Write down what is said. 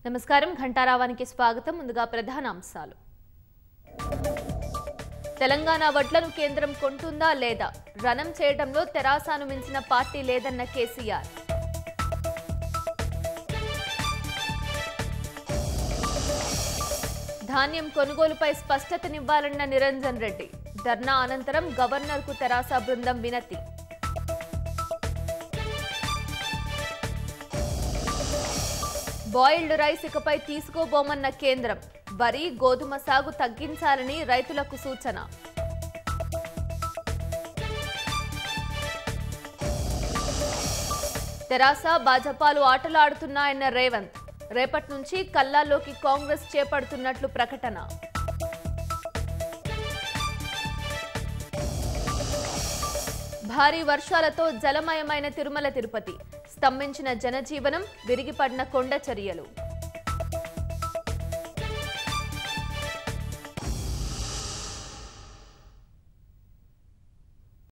నమస్కారం ఘంటారావానికి స్వాగతం ముందుగా ప్రధాన అంశాలు తెలంగాణ వడ్లను కేంద్రం కొంటుందా లేదా రణం చేయడంలో తెరాసాను మించిన పార్టీ లేదన్న కేసీఆర్ ధాన్యం కొనుగోలుపై స్పష్టతనివ్వాలన్న నిరంజన్ రెడ్డి ధర్నా అనంతరం గవర్నర్కు తెరాస బృందం వినతి బాయిల్డ్ రైస్ ఇకపై తీసుకోబోమన్న కేంద్రం వరి గోధుమ సాగు తగ్గించాలని రైతులకు సూచన తెరాస భాజపాలు ఆటలాడుతున్నాయన్న రేవంత్ రేపటి నుంచి కల్లాల్లోకి కాంగ్రెస్ చేపడుతున్నట్లు ప్రకటన భారీ వర్షాలతో జలమయమైన తిరుమల తిరుపతి స్తంభించిన జనజీవనం విరిగిపడిన కొండ చర్యలు